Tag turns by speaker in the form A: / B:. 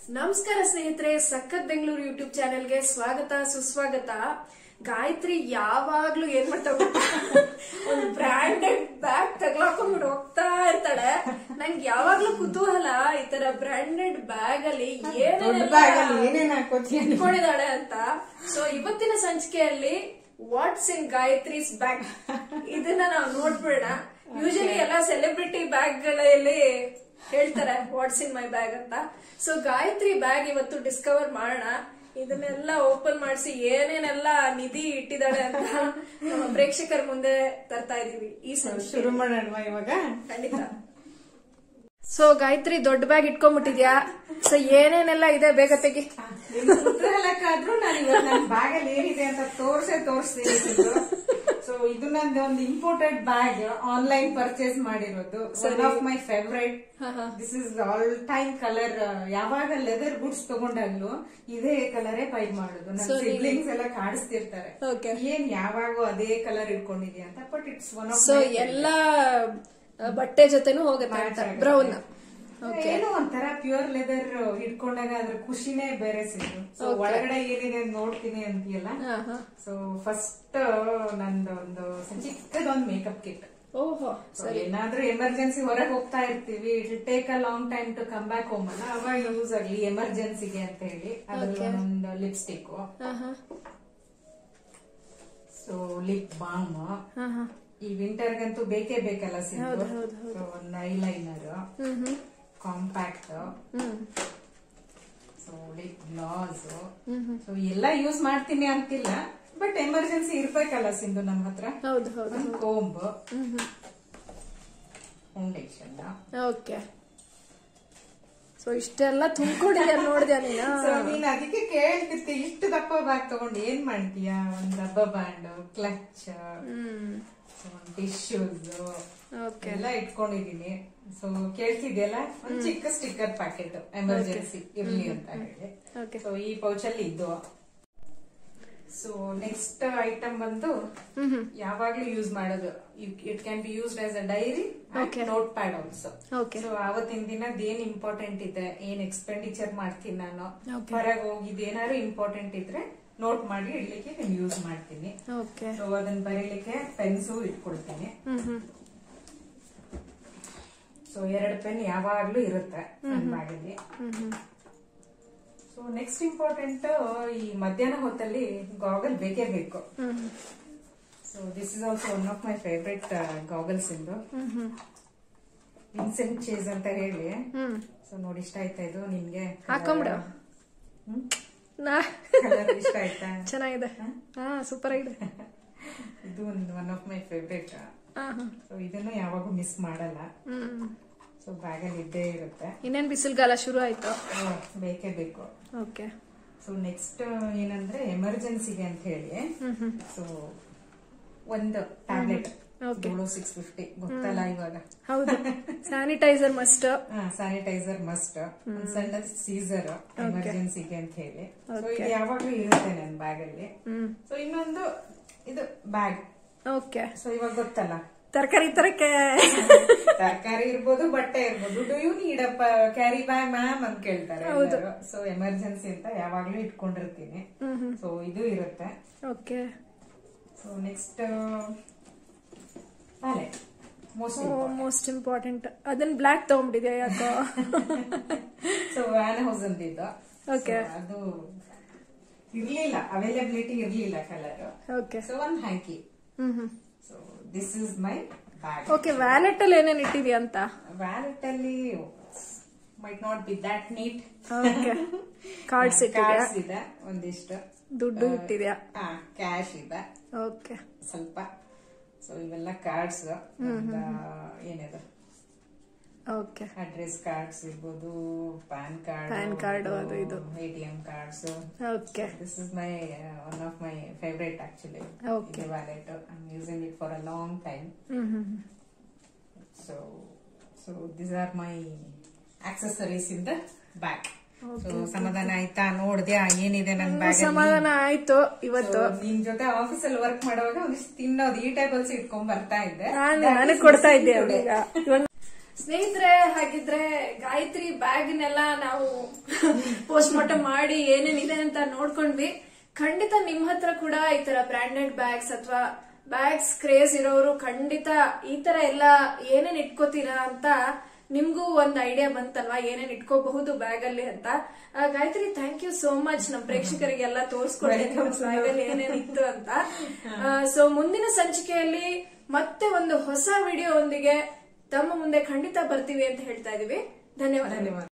A: ನಮಸ್ಕಾರ ಸ್ನೇಹಿತರೆ ಸಖತ್ ಬೆಂಗಳೂರು ಯೂಟ್ಯೂಬ್ ಚಾನೆಲ್ಗೆ ಸ್ವಾಗತ ಸುಸ್ವಾಗತ ಗಾಯತ್ರಿ ಯಾವಾಗ್ಲೂ ಏನ್ ಮಾಡ್ತಾ ಒಂದು ಬ್ರಾಂಡೆಡ್ ಬ್ಯಾಗ್ ತಗ್ಲಾಕೊಂಡ್ಬಿಟ್ಟು ಹೋಗ್ತಾ ಇರ್ತಾಳೆ ನಂಗೆ ಯಾವಾಗ್ಲೂ ಕುತೂಹಲ ಈ ತರ ಬ್ರಾಂಡೆಡ್ ಬ್ಯಾಗ್ ಅಲ್ಲಿ
B: ದೊಡ್ಡ ಬ್ಯಾಗ್ ಅಲ್ಲಿ ಏನೇನ್ ಹಾಕೋತೀಯ ನೀನು?
A: ಇಟ್ಕೊಂಡಿದ್ದಾಳೆ ಅಂತ ಸೊ ಇವತ್ತಿನ ಸಂಚಿಕೆಯಲ್ಲಿ ವಾಟ್ಸ್ ಇನ್ ಗಾಯತ್ರೀಸ್ ಬ್ಯಾಗ್ ಇದನ್ನ ನಾವು ನೋಡ್ಬಿಡೋಣ ಯೂಶಲಿ ಎಲ್ಲ ಸೆಲೆಬ್ರಿಟಿ ಬ್ಯಾಗ್ ಗಳಲ್ಲಿ ಹೇಳ್ತಾರೆ ವಾಟ್ಸ್ ಇನ್ ಮೈ ಬ್ಯಾಗ್ ಅಂತ ಸೊ ಗಾಯತ್ರಿ ಬ್ಯಾಗ್ ಇವತ್ತು ಡಿಸ್ಕವರ್ ಮಾಡೋಣ ಇದನ್ನೆಲ್ಲ ಓಪನ್ ಮಾಡಿಸಿ ಏನೇನೆಲ್ಲ ನಿಧಿ ಇಟ್ಟಿದ್ದಾಳೆ ಅಂತ ನಮ್ಮ ಪ್ರೇಕ್ಷಕರ ಮುಂದೆ ತರ್ತಾ ಇದೀವಿ ಈ ಸಂಚಿಕೆ
B: ಶುರು ಮಾಡೋಣ ಇವಾಗ
A: ಖಂಡಿತ ಸೊ ಗಾಯತ್ರಿ ದೊಡ್ಡ ಬ್ಯಾಗ್ ಇಟ್ಕೊಂಡ್ಬಿಟ್ಟಿದ್ಯಾ ಸೊ ಏನೇನೆಲ್ಲ ಇದೆ ಬೇಗ ತೆಗಿ
B: ನಿಮ್ ಕುತೂಹಲಕ್ಕಾದ್ರೂ ನಾನು ಇವತ್ತು ನನ್ನ ಬ್ಯಾಗ್ ಅಲ್ಲಿ ಏನಿದೆ ಅಂತ ತೋರ್ಸೇ ತೋರಿಸ್ತೀನಿ ಸೊ ಇದು ನಂದು ಒಂದು ಇಂಪೋರ್ಟೆಡ್ ಬ್ಯಾಗ್ ಆನ್ಲೈನ್ ಪರ್ಚೇಸ್ ಮಾಡಿರೋದು one of my favourite this is all time colour ಯಾವಾಗ ಲೆದರ್ ಗುಡ್ಸ್ ತಗೊಂಡಾಗ್ಲೂ ಇದೇ ಕಲರೇ ಬೈ ಮಾಡೋದು ನನ್ನ ಸಿಬ್ಲಿಂಗ್ಸ್ ಎಲ್ಲ ಕಾಡಿಸ್ತಿರ್ತಾರೆ
A: Okay.
B: ಏನ್ ಯಾವಾಗೂ ಅದೇ ಕಲರ್ ಇಟ್ಕೊಂಡಿದ್ಯಾ ಅಂತ but it's one of
A: so ಎಲ್ಲಾ ಆ, ಬಟ್ಟೆ ಜೊತೆನೂ ಹೋಗುತ್ತೆ ಅಂತ ಬ್ರೌನ್
B: ಏನೋ ಒಂಥರ ಪ್ಯೂರ್ ಲೆದರ್ ಹಿಡ್ಕೊಂಡಾಗ ಅದ್ರ ಖುಷಿನೇ ಬೇರೆ ಸಿಕ್ತು ಸೊ ಒಳಗಡೆ ಏನಿದೆ ಅಂತ ನೋಡ್ತೀನಿ ಅಂತೀಯಲ್ಲ ಸೊ ಫಸ್ಟ್ ನಂದು ಒಂದು ಚಿಕ್ಕದೊಂದು ಮೇಕಪ್ ಕಿಟ್
A: ಓಹೋ
B: ಏನಾದ್ರೂ ಎಮರ್ಜೆನ್ಸಿ ಹೊರಗೆ ಹೋಗ್ತಾ ಇರ್ತೀವಿ it take a long time to come back home ಅಲ್ಲ ಅವಾಗ ಯೂಸ್ ಆಗ್ಲಿ ಎಮರ್ಜೆನ್ಸಿಗೆ ಅಂತ ಹೇಳಿ ಅದ್ರಲ್ಲಿ ಒಂದು ಲಿಪ್ಸ್ಟಿಕ್ ಸೊ ಲಿಪ್ ಬಾಮ್ ಈ ವಿಂಟರ್ಗಂತೂ ಬೇಕೇ ಬೇಕಲ್ಲ ಸಿಂಧು ಸೊ ಒಂದು eyeliner compact so lip gloss so ಎಲ್ಲ ಯೂಸ್ ಮಾಡ್ತೀನಿ ಅಂತಿಲ್ಲ ಬಟ್ ಎಮರ್ಜೆನ್ಸಿ ಇರ್ಬೇಕಲ್ಲ ಸಿಂಧು ನಮ್ಮ ಹತ್ರ
A: ಹೌದು ಹೌದು
B: ಒಂದು ಕೋಂಬ್ ಫೌಂಡೇಶನ್
A: ಓಕೆ ಸೊ ಇಷ್ಟೆಲ್ಲ ತುಂಬಿಕೊಂಡಿದ್ಯಾ ನೋಡಿದ್ಯಾ ನೀನು
B: ಸೊ ನೀನ್ ಅದಕ್ಕೆ ಕೇಳ್ತಿರ್ತಿ ಇಷ್ಟು ದಪ್ಪ ಬ್ಯಾಗ್ ತಗೊಂಡು ಏನ್ ಮಾಡ್ತೀಯಾ ಒಂದ್ ದಬ್ಬ band clutch
A: hmm
B: tissues
A: okay
B: ಎಲ್ಲ ಇಟ್ಕೊಂಡಿದೀನಿ ಸೊ ಕೇಳ್ತಿದ್ಯಲ್ಲ ಒಂದ್ ಚಿಕ್ಕ ಸ್ಟಿಕ್ಕರ್ ಪ್ಯಾಕೆಟ್ ಎಮರ್ಜೆನ್ಸಿ ಇರ್ಲಿ ಅಂತ ಹೇಳಿ
A: ಓಕೆ
B: ಸೊ ಈ ಪೌಚ್ ಅಲ್ಲಿ ಇದ್ದು ಸೊ ನೆಕ್ಸ್ಟ್ ಐಟಮ್ ಬಂದು ಯಾವಾಗ್ಲೂ ಯೂಸ್ ಮಾಡೋದು it can be used as a diary notepad also
A: okay
B: so ಅವತ್ತಿನ ದಿನದ ಏನ್ ಇಂಪಾರ್ಟೆಂಟ್ ಇದೆ ಏನ್ ಎಕ್ಸ್ಪೆಂಡಿಚರ್ ಮಾಡ್ತೀನಿ ನಾನು
A: Okay.
B: ಹೊರಗೆ ಹೋಗಿದ್ ಏನಾದ್ರು ಇಂಪಾರ್ಟೆಂಟ್ ಇದ್ರೆ ನೋಟ್ ಮಾಡಿ ಇಡ್ಲಿಕ್ಕೆ ನಾನು ಯೂಸ್ ಮಾಡ್ತೀನಿ
A: ಓಕೆ
B: ಸೊ ಅದನ್ನ ಬರೀಲಿಕ್ಕೆ ಪೆನ್ಸು ಇಟ್ಕೊಳ್ತೀನಿ
A: ಹ್ಮ್ ಹ್ಮ್
B: ಸೊ ಎರಡು ಪೆನ್ ಯಾವಾಗ್ಲೂ ಇರುತ್ತೆ ನನ್ನ ಬ್ಯಾಗಲ್ಲಿ
A: hmm hmm
B: so next important ಈ ಮಧ್ಯಾಹ್ನ ಹೊತ್ತಲ್ಲಿ ಗಾಗಲ್ ಬೇಕೇ ಬೇಕು
A: hmm
B: so this is also one of my favourite goggles ಇಂದು
A: ಹ್ಮ್ ಹ್ಮ್
B: ವಿನ್ಸೆಂಟ್ ಚೇಸ್ ಅಂತ ಹೇಳಿ
A: ಹ್ಮ್
B: ಸೊ ನೋಡಿ ಇಷ್ಟ ಆಯ್ತಾ ಇದು ನಿಮ್ಗೆ
A: ಹಾಕೊಂಬಿಡು.
B: ಹ್ಮ್
A: ನಾ
B: ಕಲರ್ ಇಷ್ಟ ಆಯ್ತಾ
A: ಚೆನ್ನಾಗಿದೆ ಹಾ ಸೂಪರ್ ಆಗಿದೆ
B: ಇದು ಒಂದು ಒನ್ ಆಫ್ ಮೈ ಫೇವ್ರೇಟ್
A: ಹಾ ಹಾ
B: ಸೊ ಇದನ್ನು ಯಾವಾಗೂ ಮಿಸ್ ಮಾಡಲ್ಲ
A: ಹ್ಮ್
B: ಸೊ ಬ್ಯಾಗಲ್ಲಿ ಇದ್ದೇ ಇರುತ್ತೆ
A: ಇನ್ನೇನ್ ಬಿಸಿಲ್ಗಾಲ ಶುರು ಆಯ್ತು
B: ಓ, ಬೇಕೇ ಬೇಕು
A: ಓಕೆ
B: ಸೊ ನೆಕ್ಸ್ಟ್ ಏನಂದ್ರೆ ಎಮರ್ಜೆನ್ಸಿಗೆ ಅಂತ ಹೇಳಿ
A: ಹ್ಮ್ ಹ್ಮ್
B: ಸೊ ಒಂದು ಟ್ಯಾಬ್ಲೆಟ್
A: Okay.
B: ಸಿಕ್ಸ್ ಫಿಫ್ಟಿ ಗೊತ್ತಲ್ಲ ಇವಾಗ
A: ಹೌದು ಸ್ಯಾನಿಟೈಸರ್ ಮಸ್ಟ್
B: ಸ್ಯಾನಿಟೈಸರ್ ಮಸ್ಟ್ ಒಂದ್ ಸಣ್ಣ ಸೀಸರ್ ಎಮರ್ಜೆನ್ಸಿಗೆ ಅಂತ ಹೇಳಿ ಸೊ ಇದು ಯಾವಾಗ್ಲೂ ಇರುತ್ತೆ ನನ್ನ ಬ್ಯಾಗ್ ಅಲ್ಲಿ
A: ಹ್ಮ್
B: ಸೊ ಇನ್ನೊಂದು ಇದು ಬ್ಯಾಗ್
A: ಓಕೆ
B: ಸೊ ಇವಾಗ ಗೊತ್ತಲ್ಲ
A: ತರಕಾರಿ ತರಕ್ಕೆ
B: ತರಕಾರಿ ಇರ್ಬೋದು ಬಟ್ಟೆ ಇರ್ಬೋದು ಡು ಯು ನೀಡ್ ಅಪ್ಪ ಕ್ಯಾರಿ ಬ್ಯಾಗ್ ಮ್ಯಾಮ್ ಅಂತ ಕೇಳ್ತಾರೆ ಸೊ ಎಮರ್ಜೆನ್ಸಿ ಅಂತ ಯಾವಾಗ್ಲೂ ಇಟ್ಕೊಂಡಿರ್ತೀನಿ
A: ಹ್ಮ್ ಹ್ಮ್
B: ಸೊ ಇದು ಇರುತ್ತೆ
A: okay
B: so next palette most
A: most important ಅದನ್ನ ಬ್ಲ್ಯಾಕ್ ತಗೊಂಡ್ಬಿಟ್ಟಿದ್ಯಾ ಯಾಕೋ
B: ಸೊ ವ್ಯಾನ್ ಹೌಸ್ ಅಂತಿದ್ದು
A: Okay.
B: So, ಅದು ಇರ್ಲಿಲ್ಲ ಅವೈಲಬಿಲಿಟಿ ಇರ್ಲಿಲ್ಲ ಕಲರ್
A: ಓಕೆ
B: ಸೊ ಒಂದ್ hanky
A: hmm hmm
B: so this is my bag
A: okay wallet ಅಲ್ಲಿ ಏನೇನ್ ಇಟ್ಟಿದ್ಯಾ ಅಂತ
B: ವ್ಯಾಲೆಟ್ ಅಲ್ಲಿ might not be that neat
A: okay cards ಇಟ್ಟಿದ್ಯಾ
B: ಕಾರ್ಡ್ಸ್ ಇದೆ ಒಂದಿಷ್ಟು
A: ದುಡ್ಡು ಇಟ್ಟಿದ್ಯಾ
B: ಕ್ಯಾಶ್ ಇದೆ
A: ಓಕೆ
B: ಸ್ವಲ್ಪ ಸೊ ಇವೆಲ್ಲ ಕಾರ್ಡ್ಸ್ ಏನಿದೆ
A: ಓಕೆ
B: ಅಡ್ರೆಸ್ ಕಾರ್ಡ್ಸ್ ಇರ್ಬೋದು ಪ್ಯಾನ್ ಕಾರ್ಡ್
A: Pan card ಅದು ಇದು.
B: ATM cards
A: okay
B: this is my one of my favourite actually
A: Okay.
B: Wallet I am using it for a long time
A: hmm hmm hmm.
B: So so this are my accessories in the bag so ಸಮಾಧಾನ ಆಯ್ತಾ ನೋಡ್ದೆ ಏನಿದೆ ನನ್ನ bag
A: ಸಮಾಧಾನ ಆಯ್ತು ಇವತ್ತು
B: ನಿನ್ ಜೊತೆ ಆಫೀಸ್ ಅಲ್ಲಿ ವರ್ಕ್ ಮಾಡುವಾಗ ಒಂದಿಷ್ಟು ತಿನ್ನೋದು ಈ ಟೈಪಲ್ಸ್ ಇಟ್ಕೊಂಡ್ ಬರ್ತಾ ಇದ್ದೆ
A: ನಾನು ನನಗ್ ಕೊಡ್ತಾ ಇದ್ದೆ ಅವಾಗ ಇವಾಗ ಸ್ನೇಹಿತರೆ ಹಾಗಿದ್ರೆ ಗಾಯತ್ರಿ ಬ್ಯಾಗ್ನೆಲ್ಲ ನಾವು ಪೋಸ್ಟ್ ಮಾರ್ಟಮ್ ಮಾಡಿ ಏನೇನಿದೆ ಅಂತ ನೋಡ್ಕೊಂಡ್ವಿ ಖಂಡಿತ ನಿಮ್ ಹತ್ರ ಕೂಡ ಈ ತರ ಬ್ರಾಂಡೆಡ್ ಬ್ಯಾಗ್ಸ್ ಅಥವಾ ಬ್ಯಾಗ್ಸ್ ಕ್ರೇಜ್ ಇರೋರು ಖಂಡಿತ ಈ ತರ ಎಲ್ಲ ಏನೇನ್ ಇಟ್ಕೋತೀರಾ ಅಂತ ನಿಮ್ಗೂ ಒಂದ್ ಐಡಿಯಾ ಬಂತಲ್ವಾ ಏನೇನ್ ಇಟ್ಕೋಬಹುದು ಬ್ಯಾಗ್ ಅಲ್ಲಿ ಅಂತ ಆ, Gayatri thank you so much ನಮ್ ಪ್ರೇಕ್ಷಕರಿಗೆಲ್ಲ ತೋರಿಸ್ಕೊಡಿ ಬ್ಯಾಗ್ ಅಲ್ಲಿ ಏನೇನ್ ಇತ್ತು ಅಂತ ಸೊ ಮುಂದಿನ ಸಂಚಿಕೆಯಲ್ಲಿ ಮತ್ತೆ ಒಂದು ಹೊಸ ವಿಡಿಯೋ ಒಂದಿಗೆ ತಮ್ಮ ಮುಂದೆ ಖಂಡಿತ ಬರ್ತೀವಿ ಅಂತ ಹೇಳ್ತಾ ಇದೀವಿ ಧನ್ಯವಾದ
B: ಧನ್ಯವಾದ